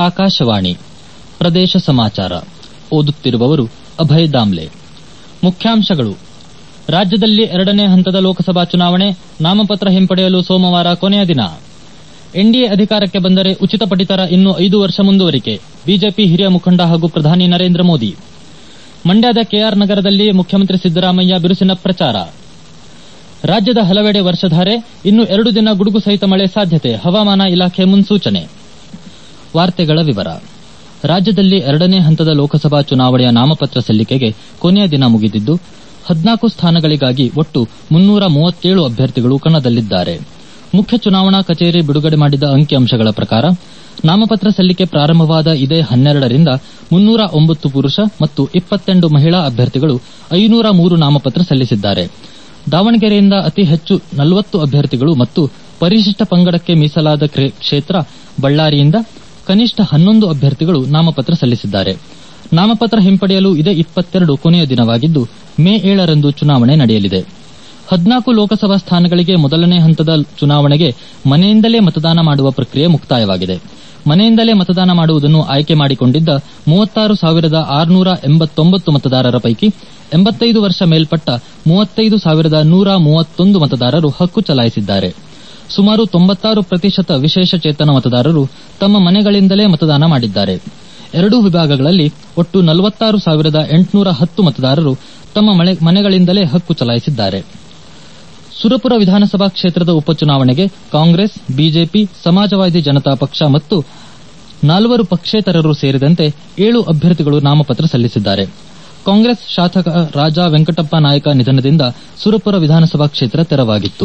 ಆಕಾಶವಾಣಿ ಪ್ರದೇಶ ಸಮಾಚಾರ ಓದುತ್ತಿರುವವರು ಅಭಯ್ ದಾಮ್ಲೆ ಮುಖ್ಯಾಂಶಗಳು ರಾಜ್ಯದಲ್ಲಿ ಎರಡನೇ ಹಂತದ ಲೋಕಸಭಾ ಚುನಾವಣೆ ನಾಮಪತ್ರ ಹಿಂಪಡೆಯಲು ಸೋಮವಾರ ಕೊನೆಯ ದಿನ ಎನ್ಡಿಎ ಅಧಿಕಾರಕ್ಕೆ ಬಂದರೆ ಉಚಿತ ಪಡಿತರ ಇನ್ನು ಐದು ವರ್ಷ ಮುಂದುವರಿಕೆ ಬಿಜೆಪಿ ಹಿರಿಯ ಮುಖಂಡ ಹಾಗೂ ಪ್ರಧಾನಿ ನರೇಂದ್ರ ಮೋದಿ ಮಂಡ್ಯದ ಕೆಆರ್ ನಗರದಲ್ಲಿ ಮುಖ್ಯಮಂತ್ರಿ ಸಿದ್ದರಾಮಯ್ಯ ಬಿರುಸಿನ ಪ್ರಚಾರ ರಾಜ್ಯದ ಹಲವೆಡೆ ವರ್ಷಧಾರೆ ಇನ್ನು ಎರಡು ದಿನ ಗುಡುಗು ಸಹಿತ ಮಳೆ ಸಾಧ್ಯತೆ ಹವಾಮಾನ ಇಲಾಖೆ ಮುನ್ಸೂಚನೆ ವಾರ್ತೆಗಳ ವಿವರ ರಾಜ್ಯದಲ್ಲಿ ಎರಡನೇ ಹಂತದ ಲೋಕಸಭಾ ಚುನಾವಣೆಯ ನಾಮಪತ್ರ ಸಲ್ಲಿಕೆಗೆ ಕೊನೆಯ ದಿನ ಮುಗಿದಿದ್ದು ಹದ್ನಾಲ್ಕು ಸ್ಥಾನಗಳಿಗಾಗಿ ಒಟ್ಟು ಮುನ್ನೂರ ಮೂವತ್ತೇಳು ಅಭ್ಯರ್ಥಿಗಳು ಕಣದಲ್ಲಿದ್ದಾರೆ ಮುಖ್ಯ ಚುನಾವಣಾ ಕಚೇರಿ ಬಿಡುಗಡೆ ಮಾಡಿದ ಅಂಕಿಅಂಶಗಳ ಪ್ರಕಾರ ನಾಮಪತ್ರ ಸಲ್ಲಿಕೆ ಪ್ರಾರಂಭವಾದ ಇದೇ ಹನ್ನೆರಡರಿಂದ ಮುನ್ನೂರ ಒಂಬತ್ತು ಪುರುಷ ಮತ್ತು ಇಪ್ಪತ್ತೆಂಟು ಮಹಿಳಾ ಅಭ್ಯರ್ಥಿಗಳು ಐನೂರ ಮೂರು ನಾಮಪತ್ರ ಸಲ್ಲಿಸಿದ್ದಾರೆ ದಾವಣಗೆರೆಯಿಂದ ಅತಿ ಹೆಚ್ಚು ನಲವತ್ತು ಅಭ್ಯರ್ಥಿಗಳು ಮತ್ತು ಪರಿಶಿಷ್ಟ ಪಂಗಡಕ್ಕೆ ಮೀಸಲಾದ ಕ್ಷೇತ್ರ ಬಳ್ಳಾರಿಯಿಂದ ಕನಿಷ್ಠ ಹನ್ನೊಂದು ಅಭ್ಯರ್ಥಿಗಳು ನಾಮಪತ್ರ ಸಲ್ಲಿಸಿದ್ದಾರೆ ನಾಮಪತ್ರ ಹಿಂಪಡೆಯಲು ಇದೇ ಇಪ್ಪತ್ತೆರಡು ಕೊನೆಯ ದಿನವಾಗಿದ್ದು ಮೇ ಏಳರಂದು ಚುನಾವಣೆ ನಡೆಯಲಿದೆ ಹದ್ನಾಲ್ಕು ಲೋಕಸಭಾ ಸ್ಥಾನಗಳಿಗೆ ಮೊದಲನೇ ಹಂತದ ಚುನಾವಣೆಗೆ ಮನೆಯಿಂದಲೇ ಮತದಾನ ಮಾಡುವ ಪ್ರಕ್ರಿಯೆ ಮುಕ್ತಾಯವಾಗಿದೆ ಮನೆಯಿಂದಲೇ ಮತದಾನ ಮಾಡುವುದನ್ನು ಆಯ್ಕೆ ಮಾಡಿಕೊಂಡಿದ್ದ ಮೂವತ್ತಾರು ಸಾವಿರದ ಆರುನೂರ ಎಂಬತ್ತೊಂಬತ್ತು ಮತದಾರರ ಪೈಕಿ ಎಂಬತ್ತೈದು ವರ್ಷ ಮೇಲ್ಪಟ್ಟ ಮೂವತ್ತೈದು ಸಾವಿರದ ನೂರ ಮೂವತ್ತೊಂದು ಮತದಾರರು ಹಕ್ಕು ಚಲಾಯಿಸಿದ್ದಾರೆ ಸುಮಾರು ತೊಂಬತ್ತಾರು ಪ್ರತಿಶತ ವಿಶೇಷ ಚೇತನ ಮತದಾರರು ತಮ್ಮ ಮನೆಗಳಿಂದಲೇ ಮತದಾನ ಮಾಡಿದ್ದಾರೆ ಎರಡೂ ವಿಭಾಗಗಳಲ್ಲಿ ಒಟ್ಟು ನಲವತ್ತಾರು ಸಾವಿರದ ಎಂಟುನೂರ ಹತ್ತು ಮತದಾರರು ತಮ್ಮ ಮನೆಗಳಿಂದಲೇ ಹಕ್ಕು ಚಲಾಯಿಸಿದ್ದಾರೆ ಸುರಪುರ ವಿಧಾನಸಭಾ ಕ್ಷೇತ್ರದ ಉಪಚುನಾವಣೆಗೆ ಕಾಂಗ್ರೆಸ್ ಬಿಜೆಪಿ ಸಮಾಜವಾದಿ ಜನತಾ ಪಕ್ಷ ಮತ್ತು ನಾಲ್ವರು ಪಕ್ಷೇತರರು ಸೇರಿದಂತೆ ಏಳು ಅಭ್ಯರ್ಥಿಗಳು ನಾಮಪತ್ರ ಸಲ್ಲಿಸಿದ್ದಾರೆ ಕಾಂಗ್ರೆಸ್ ಶಾಸಕ ರಾಜಾ ವೆಂಕಟಪ್ಪ ನಾಯಕ ನಿಧನದಿಂದ ಸುರಪುರ ವಿಧಾನಸಭಾ ಕ್ಷೇತ್ರ ತೆರವಾಗಿತ್ತು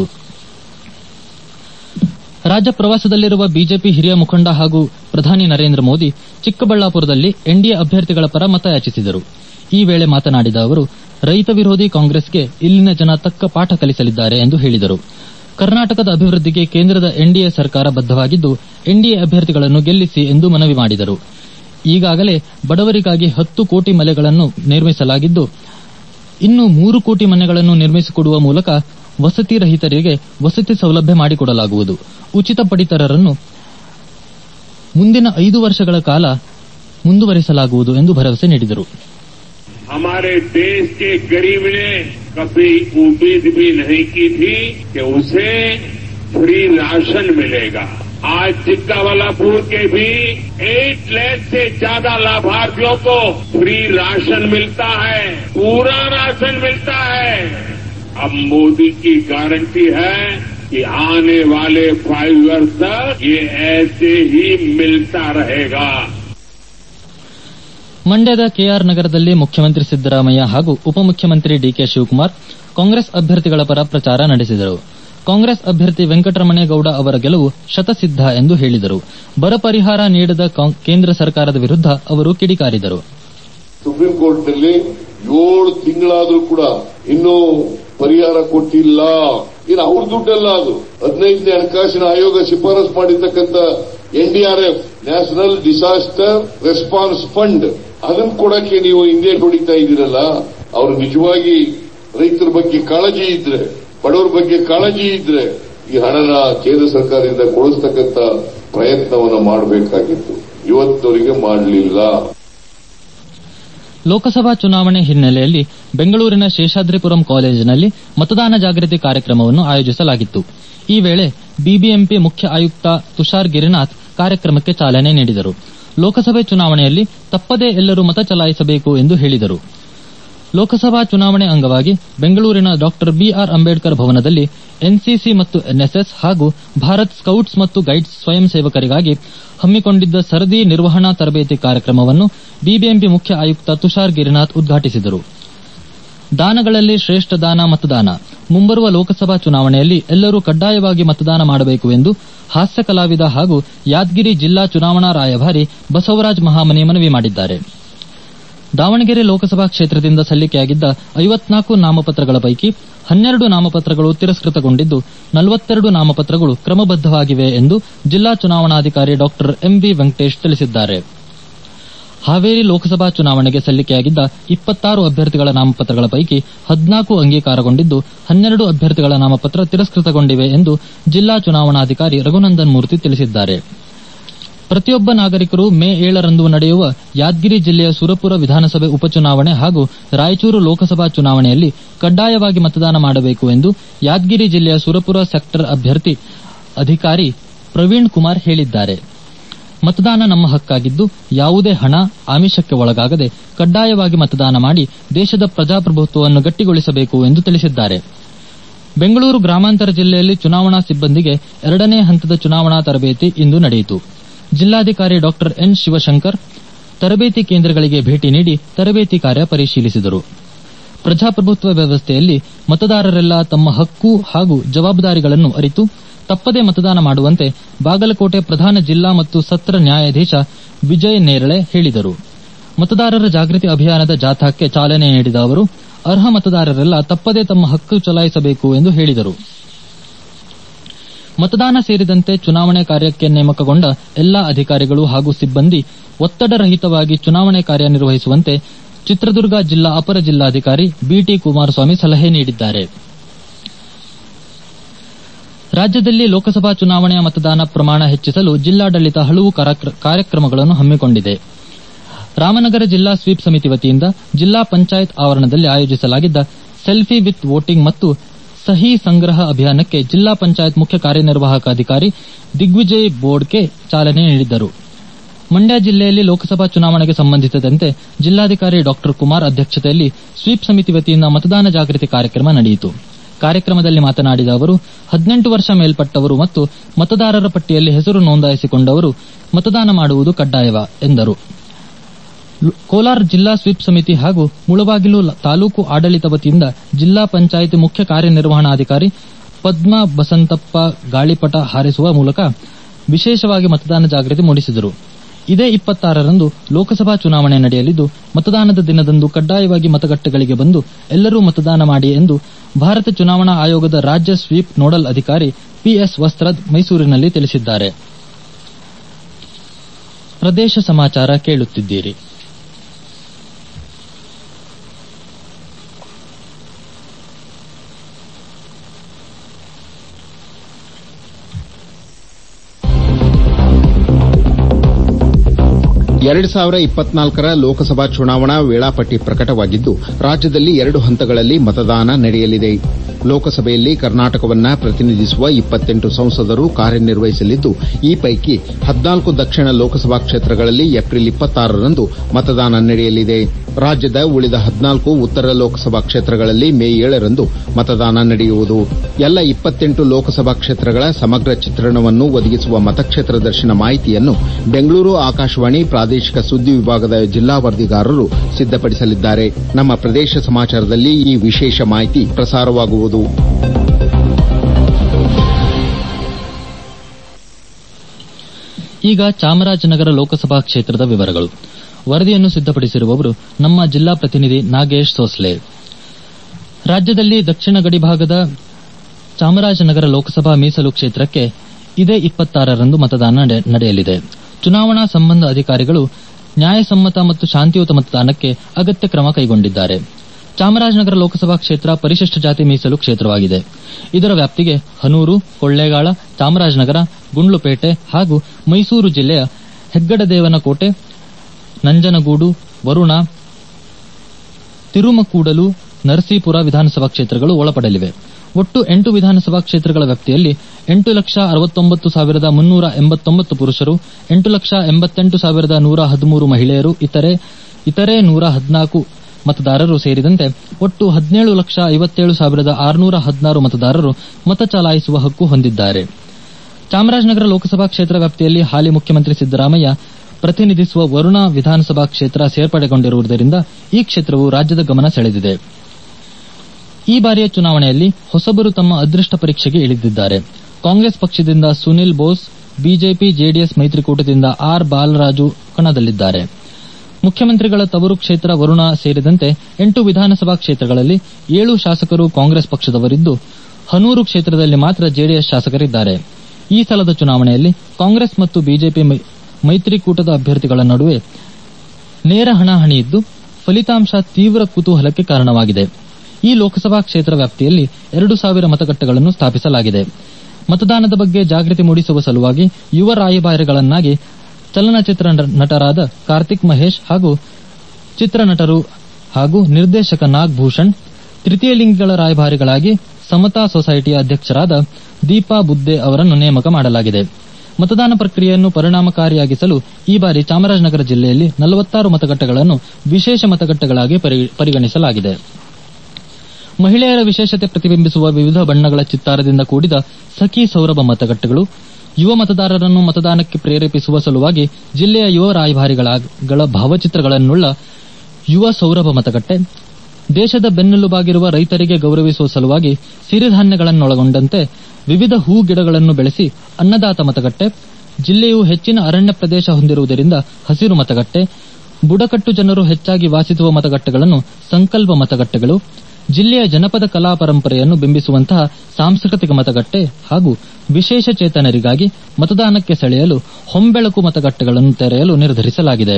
ರಾಜ್ಯ ಪ್ರವಾಸದಲ್ಲಿರುವ ಬಿಜೆಪಿ ಹಿರಿಯ ಮುಖಂಡ ಹಾಗೂ ಪ್ರಧಾನಿ ನರೇಂದ್ರ ಮೋದಿ ಚಿಕ್ಕಬಳ್ಳಾಪುರದಲ್ಲಿ ಎನ್ಡಿಎ ಅಭ್ಯರ್ಥಿಗಳ ಪರ ಮತಯಾಚಿಸಿದರು ಈ ವೇಳೆ ಮಾತನಾಡಿದ ಅವರು ರೈತ ವಿರೋಧಿ ಕಾಂಗ್ರೆಸ್ಗೆ ಇಲ್ಲಿನ ಜನ ತಕ್ಕ ಪಾಠ ಕಲಿಸಲಿದ್ದಾರೆ ಎಂದು ಹೇಳಿದರು ಕರ್ನಾಟಕದ ಅಭಿವೃದ್ಧಿಗೆ ಕೇಂದ್ರದ ಎನ್ಡಿಎ ಸರ್ಕಾರ ಬದ್ದವಾಗಿದ್ದು ಎನ್ಡಿಎ ಅಭ್ಯರ್ಥಿಗಳನ್ನು ಗೆಲ್ಲಿಸಿ ಎಂದು ಮನವಿ ಮಾಡಿದರು ಈಗಾಗಲೇ ಬಡವರಿಗಾಗಿ ಹತ್ತು ಕೋಟಿ ಮನೆಗಳನ್ನು ನಿರ್ಮಿಸಲಾಗಿದ್ದು ಇನ್ನು ಮೂರು ಕೋಟಿ ಮನೆಗಳನ್ನು ನಿರ್ಮಿಸಿಕೊಡುವ ಮೂಲಕ ವಸತಿ ರಹಿತರಿಗೆ ವಸತಿ ಸೌಲಭ್ಯ ಮಾಡಿಕೊಡಲಾಗುವುದು ಉಚಿತ ಪಡಿತರರನ್ನು ಮುಂದಿನ ಐದು ವರ್ಷಗಳ ಕಾಲ ಮುಂದುವರಿಸಲಾಗುವುದು ಎಂದು ಭರವಸೆ ನೀಡಿದರು हमारे देश के गरीब ने कभी उम्मीद भी नहीं की थी कि उसे फ्री राशन मिलेगा आज चिक्कावालापुर के भी एट लाख से ज्यादा लाभार्थियों को फ्री राशन मिलता है पूरा राशन मिलता है अब मोदी की गारंटी है कि आने वाले फाइव ईयर्स तक ये ऐसे ही मिलता रहेगा ಮಂಡ್ಯದ ಕೆಆರ್ ನಗರದಲ್ಲಿ ಮುಖ್ಯಮಂತ್ರಿ ಸಿದ್ದರಾಮಯ್ಯ ಹಾಗೂ ಉಪಮುಖ್ಯಮಂತ್ರಿ ಡಿಕೆ ಶಿವಕುಮಾರ್ ಕಾಂಗ್ರೆಸ್ ಅಭ್ಯರ್ಥಿಗಳ ಪರ ಪ್ರಚಾರ ನಡೆಸಿದರು ಕಾಂಗ್ರೆಸ್ ಅಭ್ಯರ್ಥಿ ವೆಂಕಟರಮಣೇಗೌಡ ಅವರ ಗೆಲುವು ಶತಸಿದ್ದ ಎಂದು ಹೇಳಿದರು ಬರ ಪರಿಹಾರ ನೀಡದ ಕೇಂದ್ರ ಸರ್ಕಾರದ ವಿರುದ್ದ ಅವರು ಕಿಡಿಕಾರಿದರು ಸುಪ್ರೀಂ ಕೋರ್ಟ್ನಲ್ಲಿ ಏಳು ತಿಂಗಳಾದ್ರೂ ಕೂಡ ಇನ್ನೂ ಪರಿಹಾರ ಕೊಟ್ಟಿಲ್ಲ ಇದು ಅವ್ರ ದುಡ್ಡಲ್ಲ ಅದು ಹದಿನೈದನೇ ಹಣಕಾಸಿನ ಆಯೋಗ ಶಿಫಾರಸು ಮಾಡಿರ್ತಕ್ಕಂಥ NDRF national disaster response fund ಅದನ್ನ ಕೊಡಕ್ಕೆ ನೀವು ಹಿಂದೆ ಹೊಡಿತಾ ಇದ್ದೀರಲ್ಲ ಅವರು ನಿಜವಾಗಿ ರೈತರ ಬಗ್ಗೆ ಕಾಳಜಿ ಇದ್ರೆ ಬಡವರ ಬಗ್ಗೆ ಕಾಳಜಿ ಇದ್ರೆ ಈ ಹಣನ ಕೇಂದ್ರ ಸರ್ಕಾರದಿಂದ ಕೊಡಿಸ್ತಕ್ಕಂಥ ಪ್ರಯತ್ನವನ್ನು ಮಾಡಬೇಕಾಗಿತ್ತು ಇವತ್ತವರಿಗೆ ಮಾಡಲಿಲ್ಲ ಲೋಕಸಭಾ ಚುನಾವಣೆ ಹಿನ್ನೆಲೆಯಲ್ಲಿ ಬೆಂಗಳೂರಿನ ಶೇಷಾದ್ರಿಪುರಂ ಕಾಲೇಜಿನಲ್ಲಿ ಮತದಾನ ಜಾಗೃತಿ ಕಾರ್ಯಕ್ರಮವನ್ನು ಆಯೋಜಿಸಲಾಗಿತ್ತು ಈ ವೇಳೆ ಬಿಬಿಎಂಪಿ ಮುಖ್ಯ ಆಯುಕ್ತ ತುಷಾರ್ ಗಿರಿನಾಥ್ ಕಾರ್ಯಕ್ರಮಕ್ಕೆ ಚಾಲನೆ ನೀಡಿದರು ಲೋಕಸಭೆ ಚುನಾವಣೆಯಲ್ಲಿ ತಪ್ಪದೇ ಎಲ್ಲರೂ ಮತ ಚಲಾಯಿಸಬೇಕು ಎಂದು ಹೇಳಿದರು ಲೋಕಸಭಾ ಚುನಾವಣೆ ಅಂಗವಾಗಿ ಬೆಂಗಳೂರಿನ ಡಾ ಬಿಆರ್ ಅಂಬೇಡ್ಕರ್ ಭವನದಲ್ಲಿ ಎನ್ಸಿಸಿ ಮತ್ತು ಎನ್ಎಸ್ಎಸ್ ಹಾಗೂ ಭಾರತ್ ಸ್ಕೌಟ್ಸ್ ಮತ್ತು ಗೈಡ್ಸ್ ಸ್ವಯಂ ಸೇವಕರಿಗಾಗಿ ಹಮ್ಮಿಕೊಂಡಿದ್ದ ಸರದಿ ನಿರ್ವಹಣಾ ತರಬೇತಿ ಕಾರ್ಯಕ್ರಮವನ್ನು ಬಿಬಿಎಂಪಿ ಮುಖ್ಯ ಆಯುಕ್ತ ತುಷಾರ್ ಗಿರಿನಾಥ್ ಉದ್ಘಾಟಿಸಿದರು ದಾನಗಳಲ್ಲಿ ಶ್ರೇಷ್ಠ ದಾನ ಮತದಾನ ಮುಂಬರುವ ಲೋಕಸಭಾ ಚುನಾವಣೆಯಲ್ಲಿ ಎಲ್ಲರೂ ಕಡ್ಡಾಯವಾಗಿ ಮತದಾನ ಮಾಡಬೇಕು ಎಂದು ಹಾಸ್ಯ ಕಲಾವಿದ ಹಾಗೂ ಯಾದಗಿರಿ ಜಿಲ್ಲಾ ಚುನಾವಣಾ ರಾಯಭಾರಿ ಬಸವರಾಜ ಮಹಾಮನಿ ಮನವಿ ಮಾಡಿದ್ದಾರೆ ದಾವಣಗೆರೆ ಲೋಕಸಭಾ ಕ್ಷೇತ್ರದಿಂದ ಸಲ್ಲಿಕೆಯಾಗಿದ್ದ ಐವತ್ನಾಲ್ಕು ನಾಮಪತ್ರಗಳ ಪೈಕಿ ಹನ್ನೆರಡು ನಾಮಪತ್ರಗಳು ತಿರಸ್ಕೃತಗೊಂಡಿದ್ದು ನಲವತ್ತೆರಡು ನಾಮಪತ್ರಗಳು ಕ್ರಮಬದ್ದವಾಗಿವೆ ಎಂದು ಜಿಲ್ಲಾ ಚುನಾವಣಾಧಿಕಾರಿ ಡಾ ಎಂವಿ ವೆಂಕಟೇಶ್ ತಿಳಿಸಿದ್ದಾರೆ ಹಾವೇರಿ ಲೋಕಸಭಾ ಚುನಾವಣೆಗೆ ಸಲ್ಲಿಕೆಯಾಗಿದ್ದ ಇಪ್ಪತ್ತಾರು ಅಭ್ಯರ್ಥಿಗಳ ನಾಮಪತ್ರಗಳ ಪೈಕಿ ಹದಿನಾಲ್ಕು ಅಂಗೀಕಾರಗೊಂಡಿದ್ದು ಹನ್ನೆರಡು ಅಭ್ಯರ್ಥಿಗಳ ನಾಮಪತ್ರ ತಿರಸ್ಕೃತಗೊಂಡಿವೆ ಎಂದು ಜಿಲ್ಲಾ ಚುನಾವಣಾಧಿಕಾರಿ ರಘುನಂದನ್ ಮೂರ್ತಿ ತಿಳಿಸಿದ್ದಾರೆ ಪ್ರತಿಯೊಬ್ಬ ನಾಗರಿಕರು ಮೇ ಏಳರಂದು ನಡೆಯುವ ಯಾದಗಿರಿ ಜಿಲ್ಲೆಯ ಸುರಪುರ ವಿಧಾನಸಭೆ ಉಪಚುನಾವಣೆ ಹಾಗೂ ರಾಯಚೂರು ಲೋಕಸಭಾ ಚುನಾವಣೆಯಲ್ಲಿ ಕಡ್ಡಾಯವಾಗಿ ಮತದಾನ ಮಾಡಬೇಕು ಎಂದು ಯಾದಗಿರಿ ಜಿಲ್ಲೆಯ ಸುರಪುರ ಸೆಕ್ಟರ್ ಅಭ್ಯರ್ಥಿ ಅಧಿಕಾರಿ ಪ್ರವೀಣ್ ಕುಮಾರ್ ಹೇಳಿದ್ದಾರೆ ಮತದಾನ ನಮ್ಮ ಹಕ್ಕಾಗಿದ್ದು ಯಾವುದೇ ಹಣ ಆಮಿಷಕ್ಕೆ ಒಳಗಾಗದೆ ಕಡ್ಡಾಯವಾಗಿ ಮತದಾನ ಮಾಡಿ ದೇಶದ ಪ್ರಜಾಪ್ರಭುತ್ವವನ್ನು ಗಟ್ಟಿಗೊಳಿಸಬೇಕು ಎಂದು ತಿಳಿಸಿದ್ದಾರೆ ಬೆಂಗಳೂರು ಗ್ರಾಮಾಂತರ ಜಿಲ್ಲೆಯಲ್ಲಿ ಚುನಾವಣಾ ಸಿಬ್ಬಂದಿಗೆ ಎರಡನೇ ಹಂತದ ಚುನಾವಣಾ ತರಬೇತಿ ಇಂದು ನಡೆಯಿತು ಜಿಲ್ಲಾಧಿಕಾರಿ ಡಾ ಎನ್ ಶಿವಶಂಕರ್ ತರಬೇತಿ ಕೇಂದ್ರಗಳಿಗೆ ಭೇಟಿ ನೀಡಿ ತರಬೇತಿ ಕಾರ್ಯ ಪರಿಶೀಲಿಸಿದರು ಪ್ರಜಾಪ್ರಭುತ್ವ ವ್ಯವಸ್ಥೆಯಲ್ಲಿ ಮತದಾರರೆಲ್ಲ ತಮ್ಮ ಹಕ್ಕು ಹಾಗೂ ಜವಾಬ್ದಾರಿಗಳನ್ನು ಅರಿತು ತಪ್ಪದೆ ಮತದಾನ ಮಾಡುವಂತೆ ಬಾಗಲಕೋಟೆ ಪ್ರಧಾನ ಜಿಲ್ಲಾ ಮತ್ತು ಸತ್ರ ನ್ಯಾಯಾಧೀಶ ವಿಜಯ್ ನೇರಳೆ ಹೇಳಿದರು ಮತದಾರರ ಜಾಗೃತಿ ಅಭಿಯಾನದ ಜಾಥಾಕ್ಕೆ ಚಾಲನೆ ನೀಡಿದ ಅವರು ಅರ್ಹ ಮತದಾರರೆಲ್ಲ ತಪ್ಪದೆ ತಮ್ಮ ಹಕ್ಕು ಚಲಾಯಿಸಬೇಕು ಎಂದು ಹೇಳಿದರು ಮತದಾನ ಸೇರಿದಂತೆ ಚುನಾವಣೆ ಕಾರ್ಯಕ್ಕೆ ನೇಮಕಗೊಂಡ ಎಲ್ಲಾ ಅಧಿಕಾರಿಗಳು ಹಾಗೂ ಸಿಬ್ಬಂದಿ ಒತ್ತಡರಹಿತವಾಗಿ ಚುನಾವಣೆ ಕಾರ್ಯ ನಿರ್ವಹಿಸುವಂತೆ ಚಿತ್ರದುರ್ಗ ಜಿಲ್ಲಾ ಅಪರ ಜಿಲ್ಲಾಧಿಕಾರಿ ಬಿಟಿ ಕುಮಾರಸ್ವಾಮಿ ಸಲಹೆ ನೀಡಿದ್ದಾರೆ ರಾಜ್ಯದಲ್ಲಿ ಲೋಕಸಭಾ ಚುನಾವಣೆಯ ಮತದಾನ ಪ್ರಮಾಣ ಹೆಚ್ಚಿಸಲು ಜಿಲ್ಲಾಡಳಿತ ಹಲವು ಕಾರ್ಯಕ್ರಮಗಳನ್ನು ಹಮ್ಮಿಕೊಂಡಿದೆ ರಾಮನಗರ ಜಿಲ್ಲಾ ಸ್ವೀಪ್ ಸಮಿತಿ ವತಿಯಿಂದ ಜಿಲ್ಲಾ ಪಂಚಾಯತ್ ಆವರಣದಲ್ಲಿ ಆಯೋಜಿಸಲಾಗಿದ್ದ ಸೆಲ್ಫಿ ವಿತ್ ವೋಟಿಂಗ್ ಮತ್ತು ಸಹಿ ಸಂಗ್ರಹ ಅಭಿಯಾನಕ್ಕೆ ಜಿಲ್ಲಾ ಪಂಚಾಯತ್ ಮುಖ್ಯ ಕಾರ್ಯನಿರ್ವಾಹಕ ಅಧಿಕಾರಿ ದಿಗ್ವಿಜಯ್ ಬೋರ್ಡ್ಗೆ ಚಾಲನೆ ನೀಡಿದ್ದರು ಮಂಡ್ಯ ಜಿಲ್ಲೆಯಲ್ಲಿ ಲೋಕಸಭಾ ಚುನಾವಣೆಗೆ ಸಂಬಂಧಿಸಿದಂತೆ ಜಿಲ್ಲಾಧಿಕಾರಿ ಡಾ ಕುಮಾರ್ ಅಧ್ಯಕ್ಷತೆಯಲ್ಲಿ ಸ್ವೀಪ್ ಸಮಿತಿ ವತಿಯಿಂದ ಮತದಾನ ಜಾಗೃತಿ ಕಾರ್ಯಕ್ರಮ ನಡೆಯಿತು ಕಾರ್ಯಕ್ರಮದಲ್ಲಿ ಮಾತನಾಡಿದ ಅವರು ಹದಿನೆಂಟು ವರ್ಷ ಮೇಲ್ಪಟ್ಟವರು ಮತ್ತು ಮತದಾರರ ಪಟ್ಟಿಯಲ್ಲಿ ಹೆಸರು ನೋಂದಾಯಿಸಿಕೊಂಡವರು ಮತದಾನ ಮಾಡುವುದು ಕಡ್ಡಾಯವ ಎಂದರು ಕೋಲಾರ ಜಿಲ್ಲಾ ಸ್ವೀಪ್ ಸಮಿತಿ ಹಾಗೂ ಮುಳಬಾಗಿಲು ತಾಲೂಕು ಆಡಳಿತ ವತಿಯಿಂದ ಜಿಲ್ಲಾ ಪಂಚಾಯಿತಿ ಮುಖ್ಯ ಕಾರ್ಯನಿರ್ವಹಣಾಧಿಕಾರಿ ಪದ್ಮಾ ಬಸಂತಪ್ಪ ಗಾಳಿಪಟ ಹಾರಿಸುವ ಮೂಲಕ ವಿಶೇಷವಾಗಿ ಮತದಾನ ಜಾಗೃತಿ ಮೂಡಿಸಿದರು ಇದೇ ಇಪ್ಪತ್ತಾರರಂದು ಲೋಕಸಭಾ ಚುನಾವಣೆ ನಡೆಯಲಿದ್ದು ಮತದಾನದ ದಿನದಂದು ಕಡ್ಡಾಯವಾಗಿ ಮತಗಟ್ಟೆಗಳಿಗೆ ಬಂದು ಎಲ್ಲರೂ ಮತದಾನ ಮಾಡಿ ಎಂದು ಭಾರತ ಚುನಾವಣಾ ಆಯೋಗದ ರಾಜ್ಯ ಸ್ವೀಪ್ ನೋಡಲ್ ಅಧಿಕಾರಿ ಪಿಎಸ್ ವಸ್ತ್ರದ್ ಮೈಸೂರಿನಲ್ಲಿ ತಿಳಿಸಿದ್ದಾರೆ ಪ್ರದೇಶ ಸಮಾಚಾರ ಕೇಳುತ್ತಿದ್ದೀರಿ ಎರಡು ಸಾವಿರ ಇಪ್ಪತ್ನಾಲ್ಕರ ಲೋಕಸಭಾ ಚುನಾವಣಾ ವೇಳಾಪಟ್ಟಿ ಪ್ರಕಟವಾಗಿದ್ದು ರಾಜ್ಯದಲ್ಲಿ ಎರಡು ಹಂತಗಳಲ್ಲಿ ಮತದಾನ ನಡೆಯಲಿದೆ ಲೋಕಸಭೆಯಲ್ಲಿ ಕರ್ನಾಟಕವನ್ನ ಪ್ರತಿನಿಧಿಸುವ ಇಪ್ಪತ್ತೆಂಟು ಸಂಸದರು ಕಾರ್ಯನಿರ್ವಹಿಸಲಿದ್ದು ಈ ಪೈಕಿ ಹದಿನಾಲ್ಕು ದಕ್ಷಿಣ ಲೋಕಸಭಾ ಕ್ಷೇತ್ರಗಳಲ್ಲಿ ಏಪ್ರಿಲ್ ಇಪ್ಪತ್ತಾರರಂದು ಮತದಾನ ನಡೆಯಲಿದೆ ರಾಜ್ಯದ ಉಳಿದ ಹದಿನಾಲ್ಕು ಉತ್ತರ ಲೋಕಸಭಾ ಕ್ಷೇತ್ರಗಳಲ್ಲಿ ಮೇ ಏಳರಂದು ಮತದಾನ ನಡೆಯುವುದು ಎಲ್ಲ ಇಪ್ಪತ್ತೆಂಟು ಲೋಕಸಭಾ ಕ್ಷೇತ್ರಗಳ ಸಮಗ್ರ ಚಿತ್ರಣವನ್ನು ಒದಗಿಸುವ ಮತಕ್ಷೇತ್ರ ದರ್ಶನ ಮಾಹಿತಿಯನ್ನು ಬೆಂಗಳೂರು ಆಕಾಶವಾಣಿ ಪ್ರಾದೇಶಿಕ ಸುದ್ದಿ ವಿಭಾಗದ ಜಿಲ್ಲಾ ವರದಿಗಾರರು ಸಿದ್ದಪಡಿಸಲಿದ್ದಾರೆ ನಮ್ಮ ಪ್ರದೇಶ ಸಮಾಚಾರದಲ್ಲಿ ಈ ವಿಶೇಷ ಮಾಹಿತಿ ಪ್ರಸಾರವಾಗುವುದು ಈಗ ಚಾಮರಾಜನಗರ ಲೋಕಸಭಾ ಕ್ಷೇತ್ರದ ವಿವರಗಳು ವರದಿಯನ್ನು ಸಿದ್ದಪಡಿಸಿರುವವರು ನಮ್ಮ ಜಿಲ್ಲಾ ಪ್ರತಿನಿಧಿ ನಾಗೇಶ್ ಸೋಸ್ಲೆ ರಾಜ್ಯದಲ್ಲಿ ದಕ್ಷಿಣ ಗಡಿಭಾಗದ ಚಾಮರಾಜನಗರ ಲೋಕಸಭಾ ಮೀಸಲು ಕ್ಷೇತ್ರಕ್ಕೆ ಇದೇ ಇಪ್ಪತ್ತಾರರಂದು ಮತದಾನ ನಡೆಯಲಿದೆ ಚುನಾವಣಾ ಸಂಬಂಧ ಅಧಿಕಾರಿಗಳು ನ್ಯಾಯಸಮ್ಮತ ಮತ್ತು ಶಾಂತಿಯುತ ಮತದಾನಕ್ಕೆ ಅಗತ್ಯ ಕ್ರಮ ಕೈಗೊಂಡಿದ್ದಾರೆ ಚಾಮರಾಜನಗರ ಲೋಕಸಭಾ ಕ್ಷೇತ್ರ ಪರಿಶಿಷ್ಟ ಜಾತಿ ಮೀಸಲು ಕ್ಷೇತ್ರವಾಗಿದೆ ಇದರ ವ್ಯಾಪ್ತಿಗೆ ಹನೂರು ಕೊಳ್ಳೇಗಾಲ ಚಾಮರಾಜನಗರ ಗುಂಡ್ಲುಪೇಟೆ ಹಾಗೂ ಮೈಸೂರು ಜಿಲ್ಲೆಯ ಹೆಗ್ಗಡದೇವನಕೋಟೆ ನಂಜನಗೂಡು ವರುಣ ತಿರುಮಕೂಡಲು ನರಸೀಪುರ ವಿಧಾನಸಭಾ ಕ್ಷೇತ್ರಗಳು ಒಳಪಡಲಿವೆ ಒಟ್ಟು ಎಂಟು ವಿಧಾನಸಭಾ ಕ್ಷೇತ್ರಗಳ ವ್ಯಾಪ್ತಿಯಲ್ಲಿ ಎಂಟು ಲಕ್ಷ ಅರವತ್ತೊಂಬತ್ತು ಸಾವಿರದ ಮುನ್ನೂರ ಎಂಬತ್ತೊಂಬತ್ತು ಪುರುಷರು ಎಂಟು ಲಕ್ಷ ಎಂಬತ್ತೆಂಟು ಸಾವಿರದ ನೂರ ಹದಿಮೂರು ಮಹಿಳೆಯರು ಇತರೆ ಇತರೆ ನೂರ ಹದಿನಾಲ್ಕು ಮತದಾರರು ಸೇರಿದಂತೆ ಒಟ್ಟು ಹದಿನೇಳು ಲಕ್ಷ ಐವತ್ತೇಳು ಸಾವಿರದ ಆರುನೂರ ಹದಿನಾರು ಮತದಾರರು ಮತ ಚಲಾಯಿಸುವ ಹಕ್ಕು ಹೊಂದಿದ್ದಾರೆ ಚಾಮರಾಜನಗರ ಲೋಕಸಭಾ ಕ್ಷೇತ್ರ ವ್ಯಾಪ್ತಿಯಲ್ಲಿ ಹಾಲಿ ಮುಖ್ಯಮಂತ್ರಿ ಸಿದ್ದರಾಮಯ್ಯ ಪ್ರತಿನಿಧಿಸುವ ವರುಣಾ ವಿಧಾನಸಭಾ ಕ್ಷೇತ್ರ ಸೇರ್ಪಡೆಗೊಂಡಿರುವುದರಿಂದ ಈ ಕ್ಷೇತ್ರವು ರಾಜ್ಯದ ಗಮನ ಸೆಳೆದಿದೆ ಈ ಬಾರಿಯ ಚುನಾವಣೆಯಲ್ಲಿ ಹೊಸಬರು ತಮ್ಮ ಅದೃಷ್ಟ ಪರೀಕ್ಷೆಗೆ ಇಳಿದಿದ್ದಾರೆ ಕಾಂಗ್ರೆಸ್ ಪಕ್ಷದಿಂದ ಸುನಿಲ್ ಬೋಸ್ ಬಿಜೆಪಿ ಜೆಡಿಎಸ್ ಮೈತ್ರಿಕೂಟದಿಂದ ಆರ್ ಬಾಲರಾಜು ಕಣದಲ್ಲಿದ್ದಾರೆ ಮುಖ್ಯಮಂತ್ರಿಗಳ ತವರು ಕ್ಷೇತ್ರ ವರುಣ ಸೇರಿದಂತೆ ಎಂಟು ವಿಧಾನಸಭಾ ಕ್ಷೇತ್ರಗಳಲ್ಲಿ ಏಳು ಶಾಸಕರು ಕಾಂಗ್ರೆಸ್ ಪಕ್ಷದವರಿದ್ದು ಹನೂರು ಕ್ಷೇತ್ರದಲ್ಲಿ ಮಾತ್ರ ಜೆಡಿಎಸ್ ಶಾಸಕರಿದ್ದಾರೆ ಈ ಸಲದ ಚುನಾವಣೆಯಲ್ಲಿ ಕಾಂಗ್ರೆಸ್ ಮತ್ತು ಬಿಜೆಪಿ ಮೈತ್ರಿಕೂಟದ ಅಭ್ಯರ್ಥಿಗಳ ನಡುವೆ ನೇರ ಹಣಾಹಣಿ ಇದ್ದು ಫಲಿತಾಂಶ ತೀವ್ರ ಕುತೂಹಲಕ್ಕೆ ಕಾರಣವಾಗಿದೆ ಈ ಲೋಕಸಭಾ ಕ್ಷೇತ್ರ ವ್ಯಾಪ್ತಿಯಲ್ಲಿ ಎರಡು ಸಾವಿರ ಮತಗಟ್ಟೆಗಳನ್ನು ಸ್ಥಾಪಿಸಲಾಗಿದೆ ಮತದಾನದ ಬಗ್ಗೆ ಜಾಗೃತಿ ಮೂಡಿಸುವ ಸಲುವಾಗಿ ಯುವ ರಾಯಭಾರಿಗಳನ್ನಾಗಿ ಚಲನಚಿತ್ರ ನಟರಾದ ಕಾರ್ತಿಕ್ ಮಹೇಶ್ ಹಾಗೂ ಚಿತ್ರನಟರು ಹಾಗೂ ನಿರ್ದೇಶಕ ನಾಗಭೂಷಣ್ ತೃತೀಯ ಲಿಂಗಿಗಳ ರಾಯಭಾರಿಗಳಾಗಿ ಸಮತಾ ಸೊಸೈಟಿಯ ಅಧ್ಯಕ್ಷರಾದ ದೀಪಾ ಬುದ್ದೆ ಅವರನ್ನು ನೇಮಕ ಮಾಡಲಾಗಿದೆ ಮತದಾನ ಪ್ರಕ್ರಿಯೆಯನ್ನು ಪರಿಣಾಮಕಾರಿಯಾಗಿಸಲು ಈ ಬಾರಿ ಚಾಮರಾಜನಗರ ಜಿಲ್ಲೆಯಲ್ಲಿ ನಲವತ್ತಾರು ಮತಗಟ್ಟೆಗಳನ್ನು ವಿಶೇಷ ಮತಗಟ್ಟೆಗಳಾಗಿ ಪರಿಗಣಿಸಲಾಗಿದೆ ಮಹಿಳೆಯರ ವಿಶೇಷತೆ ಪ್ರತಿಬಿಂಬಿಸುವ ವಿವಿಧ ಬಣ್ಣಗಳ ಚಿತ್ತಾರದಿಂದ ಕೂಡಿದ ಸಖಿ ಸೌರಭ ಮತಗಟ್ಟೆಗಳು ಯುವ ಮತದಾರರನ್ನು ಮತದಾನಕ್ಕೆ ಪ್ರೇರೇಪಿಸುವ ಸಲುವಾಗಿ ಜಿಲ್ಲೆಯ ಯುವ ರಾಯಭಾರಿಗಳ ಭಾವಚಿತ್ರಗಳನ್ನುಳ್ಳ ಯುವ ಸೌರಭ ಮತಗಟ್ಟೆ ದೇಶದ ಬೆನ್ನೆಲುಬಾಗಿರುವ ರೈತರಿಗೆ ಗೌರವಿಸುವ ಸಲುವಾಗಿ ಸಿರಿಧಾನ್ಯಗಳನ್ನೊಳಗೊಂಡಂತೆ ವಿವಿಧ ಹೂ ಗಿಡಗಳನ್ನು ಬೆಳೆಸಿ ಅನ್ನದಾತ ಮತಗಟ್ಟೆ ಜಿಲ್ಲೆಯು ಹೆಚ್ಚಿನ ಅರಣ್ಯ ಪ್ರದೇಶ ಹೊಂದಿರುವುದರಿಂದ ಹಸಿರು ಮತಗಟ್ಟೆ ಬುಡಕಟ್ಟು ಜನರು ಹೆಚ್ಚಾಗಿ ವಾಸಿಸುವ ಮತಗಟ್ಟೆಗಳನ್ನು ಸಂಕಲ್ಪ ಮತಗಟ್ಟೆಗಳು ಜಿಲ್ಲೆಯ ಜನಪದ ಕಲಾ ಪರಂಪರೆಯನ್ನು ಬಿಂಬಿಸುವಂತಹ ಸಾಂಸ್ಕೃತಿಕ ಮತಗಟ್ಟೆ ಹಾಗೂ ವಿಶೇಷ ಚೇತನರಿಗಾಗಿ ಮತದಾನಕ್ಕೆ ಸೆಳೆಯಲು ಹೊಂಬೆಳಕು ಮತಗಟ್ಟೆಗಳನ್ನು ತೆರೆಯಲು ನಿರ್ಧರಿಸಲಾಗಿದೆ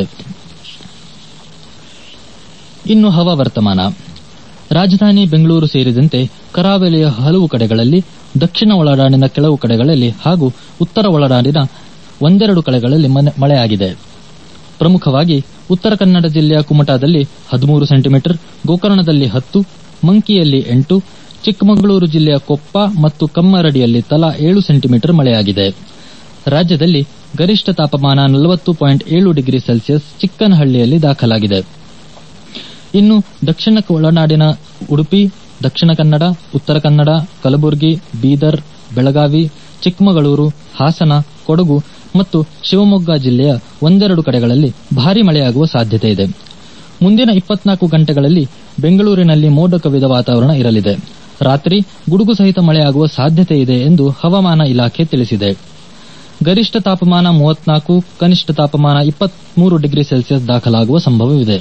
ಇನ್ನು ಹವಾವರ್ತಮಾನ ರಾಜಧಾನಿ ಬೆಂಗಳೂರು ಸೇರಿದಂತೆ ಕರಾವಳಿಯ ಹಲವು ಕಡೆಗಳಲ್ಲಿ ದಕ್ಷಿಣ ಒಳನಾಡಿನ ಕೆಲವು ಕಡೆಗಳಲ್ಲಿ ಹಾಗೂ ಉತ್ತರ ಒಳನಾಡಿನ ಒಂದೆರಡು ಕಡೆಗಳಲ್ಲಿ ಮಳೆಯಾಗಿದೆ ಪ್ರಮುಖವಾಗಿ ಉತ್ತರ ಕನ್ನಡ ಜಿಲ್ಲೆಯ ಕುಮಟಾದಲ್ಲಿ ಹದಿಮೂರು ಸೆಂಟಿಮೀಟರ್ ಗೋಕರ್ಣದಲ್ಲಿ ಹತ್ತು ಮಂಕಿಯಲ್ಲಿ ಎಂಟು ಚಿಕ್ಕಮಗಳೂರು ಜಿಲ್ಲೆಯ ಕೊಪ್ಪ ಮತ್ತು ಕಮ್ಮರಡಿಯಲ್ಲಿ ತಲಾ ಏಳು ಸೆಂಟಿಮೀಟರ್ ಮಳೆಯಾಗಿದೆ ರಾಜ್ಯದಲ್ಲಿ ಗರಿಷ್ಠ ತಾಪಮಾನ ನಲವತ್ತು ಪಾಯಿಂಟ್ ಏಳು ಡಿಗ್ರಿ ಸೆಲ್ಸಿಯಸ್ ಚಿಕ್ಕನಹಳ್ಳಿಯಲ್ಲಿ ದಾಖಲಾಗಿದೆ ಇನ್ನು ದಕ್ಷಿಣ ಒಳನಾಡಿನ ಉಡುಪಿ ದಕ್ಷಿಣ ಕನ್ನಡ ಉತ್ತರ ಕನ್ನಡ ಕಲಬುರಗಿ ಬೀದರ್ ಬೆಳಗಾವಿ ಚಿಕ್ಕಮಗಳೂರು ಹಾಸನ ಕೊಡಗು ಮತ್ತು ಶಿವಮೊಗ್ಗ ಜಿಲ್ಲೆಯ ಒಂದೆರಡು ಕಡೆಗಳಲ್ಲಿ ಭಾರೀ ಮಳೆಯಾಗುವ ಸಾಧ್ಯತೆ ಇದೆ ಮುಂದಿನ ಇಪ್ಪತ್ನಾಲ್ಕು ಗಂಟೆಗಳಲ್ಲಿ ಬೆಂಗಳೂರಿನಲ್ಲಿ ಮೋಡ ಕವಿದ ವಾತಾವರಣ ಇರಲಿದೆ ರಾತ್ರಿ ಗುಡುಗು ಸಹಿತ ಮಳೆಯಾಗುವ ಸಾಧ್ಯತೆ ಇದೆ ಎಂದು ಹವಾಮಾನ ಇಲಾಖೆ ತಿಳಿಸಿದೆ ಗರಿಷ್ಠ ತಾಪಮಾನ ಮೂವತ್ನಾಲ್ಕು ಕನಿಷ್ಠ ತಾಪಮಾನ ಇಪ್ಪತ್ಮೂರು ಡಿಗ್ರಿ ಸೆಲ್ಸಿಯಸ್ ದಾಖಲಾಗುವ ಸಂಭವವಿದೆ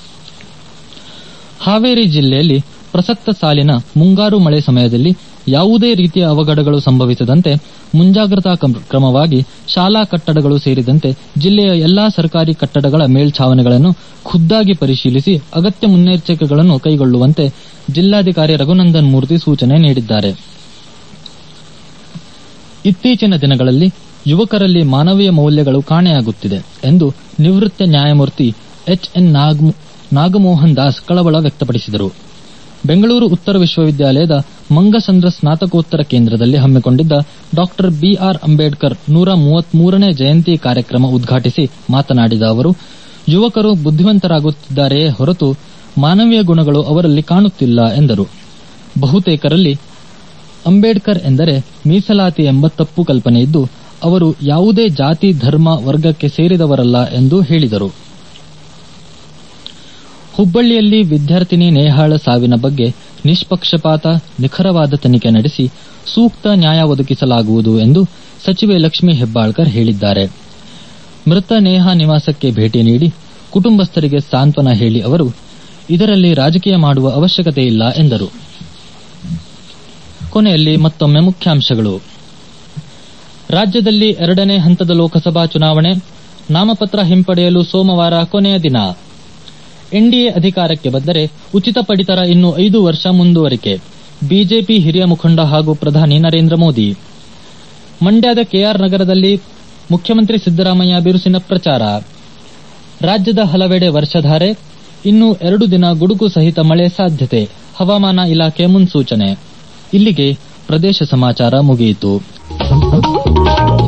ಹಾವೇರಿ ಜಿಲ್ಲೆಯಲ್ಲಿ ಪ್ರಸಕ್ತ ಸಾಲಿನ ಮುಂಗಾರು ಮಳೆ ಸಮಯದಲ್ಲಿ ಯಾವುದೇ ರೀತಿಯ ಅವಘಡಗಳು ಸಂಭವಿಸದಂತೆ ಮುಂಜಾಗ್ರತಾ ಕ್ರಮವಾಗಿ ಶಾಲಾ ಕಟ್ಟಡಗಳು ಸೇರಿದಂತೆ ಜಿಲ್ಲೆಯ ಎಲ್ಲಾ ಸರ್ಕಾರಿ ಕಟ್ಟಡಗಳ ಮೇಲ್ಛಾವಣಿಗಳನ್ನು ಖುದ್ದಾಗಿ ಪರಿಶೀಲಿಸಿ ಅಗತ್ಯ ಮುನ್ನೆಚ್ಚರಿಕೆಗಳನ್ನು ಕೈಗೊಳ್ಳುವಂತೆ ಜಿಲ್ಲಾಧಿಕಾರಿ ರಘುನಂದನ್ ಮೂರ್ತಿ ಸೂಚನೆ ನೀಡಿದ್ದಾರೆ ಇತ್ತೀಚಿನ ದಿನಗಳಲ್ಲಿ ಯುವಕರಲ್ಲಿ ಮಾನವೀಯ ಮೌಲ್ಯಗಳು ಕಾಣೆಯಾಗುತ್ತಿದೆ ಎಂದು ನಿವೃತ್ತ ನ್ಯಾಯಮೂರ್ತಿ ಎಚ್ ಎನ್ ನಾಗಮೋಹನ್ ದಾಸ್ ಕಳವಳ ವ್ಯಕ್ತಪಡಿಸಿದರು ಬೆಂಗಳೂರು ಉತ್ತರ ವಿಶ್ವವಿದ್ಯಾಲಯದ ಮಂಗಸಂದ್ರ ಸ್ನಾತಕೋತ್ತರ ಕೇಂದ್ರದಲ್ಲಿ ಹಮ್ಮಿಕೊಂಡಿದ್ದ ಡಾ ಬಿಆರ್ ಅಂಬೇಡ್ಕರ್ ನೂರ ಮೂವತ್ಮೂರನೇ ಜಯಂತಿ ಕಾರ್ಯಕ್ರಮ ಉದ್ಘಾಟಿಸಿ ಮಾತನಾಡಿದ ಅವರು ಯುವಕರು ಬುದ್ಧಿವಂತರಾಗುತ್ತಿದ್ದಾರೆಯೇ ಹೊರತು ಮಾನವೀಯ ಗುಣಗಳು ಅವರಲ್ಲಿ ಕಾಣುತ್ತಿಲ್ಲ ಎಂದರು ಬಹುತೇಕರಲ್ಲಿ ಅಂಬೇಡ್ಕರ್ ಎಂದರೆ ಮೀಸಲಾತಿ ಎಂಬ ತಪ್ಪು ಕಲ್ಪನೆಯಿದ್ದು ಅವರು ಯಾವುದೇ ಜಾತಿ ಧರ್ಮ ವರ್ಗಕ್ಕೆ ಸೇರಿದವರಲ್ಲ ಎಂದು ಹೇಳಿದರು ಹುಬ್ಬಳ್ಳಿಯಲ್ಲಿ ವಿದ್ಯಾರ್ಥಿನಿ ನೇಹಾಳ ಸಾವಿನ ಬಗ್ಗೆ ನಿಷ್ಪಕ್ಷಪಾತ ನಿಖರವಾದ ತನಿಖೆ ನಡೆಸಿ ಸೂಕ್ತ ನ್ಯಾಯ ಒದಗಿಸಲಾಗುವುದು ಎಂದು ಸಚಿವೆ ಲಕ್ಷ್ಮೀ ಹೆಬ್ಬಾಳ್ಕರ್ ಹೇಳಿದ್ದಾರೆ ಮೃತ ನೇಹಾ ನಿವಾಸಕ್ಕೆ ಭೇಟಿ ನೀಡಿ ಕುಟುಂಬಸ್ಥರಿಗೆ ಸಾಂತ್ವನ ಹೇಳಿ ಅವರು ಇದರಲ್ಲಿ ರಾಜಕೀಯ ಮಾಡುವ ಅವಶ್ಯಕತೆ ಇಲ್ಲ ಎಂದರು ಕೊನೆಯಲ್ಲಿ ಮತ್ತೊಮ್ಮೆ ಮುಖ್ಯಾಂಶಗಳು ರಾಜ್ಯದಲ್ಲಿ ಎರಡನೇ ಹಂತದ ಲೋಕಸಭಾ ಚುನಾವಣೆ ನಾಮಪತ್ರ ಹಿಂಪಡೆಯಲು ಸೋಮವಾರ ಕೊನೆಯ ದಿನ ಎನ್ಡಿಎ ಅಧಿಕಾರಕ್ಕೆ ಬಂದರೆ ಉಚಿತ ಪಡಿತರ ಇನ್ನು ಐದು ವರ್ಷ ಮುಂದುವರಿಕೆ ಬಿಜೆಪಿ ಹಿರಿಯ ಮುಖಂಡ ಹಾಗೂ ಪ್ರಧಾನಿ ನರೇಂದ್ರ ಮೋದಿ ಮಂಡ್ಯದ ಕೆಆರ್ ನಗರದಲ್ಲಿ ಮುಖ್ಯಮಂತ್ರಿ ಸಿದ್ದರಾಮಯ್ಯ ಬಿರುಸಿನ ಪ್ರಚಾರ ರಾಜ್ಯದ ಹಲವೆಡೆ ವರ್ಷಧಾರೆ ಇನ್ನು ಎರಡು ದಿನ ಗುಡುಗು ಸಹಿತ ಮಳೆ ಸಾಧ್ಯತೆ ಹವಾಮಾನ ಇಲಾಖೆ ಮುನ್ಸೂಚನೆ ಇಲ್ಲಿಗೆ ಪ್ರದೇಶ ಸಮಾಚಾರ ಮುಗಿಯಿತು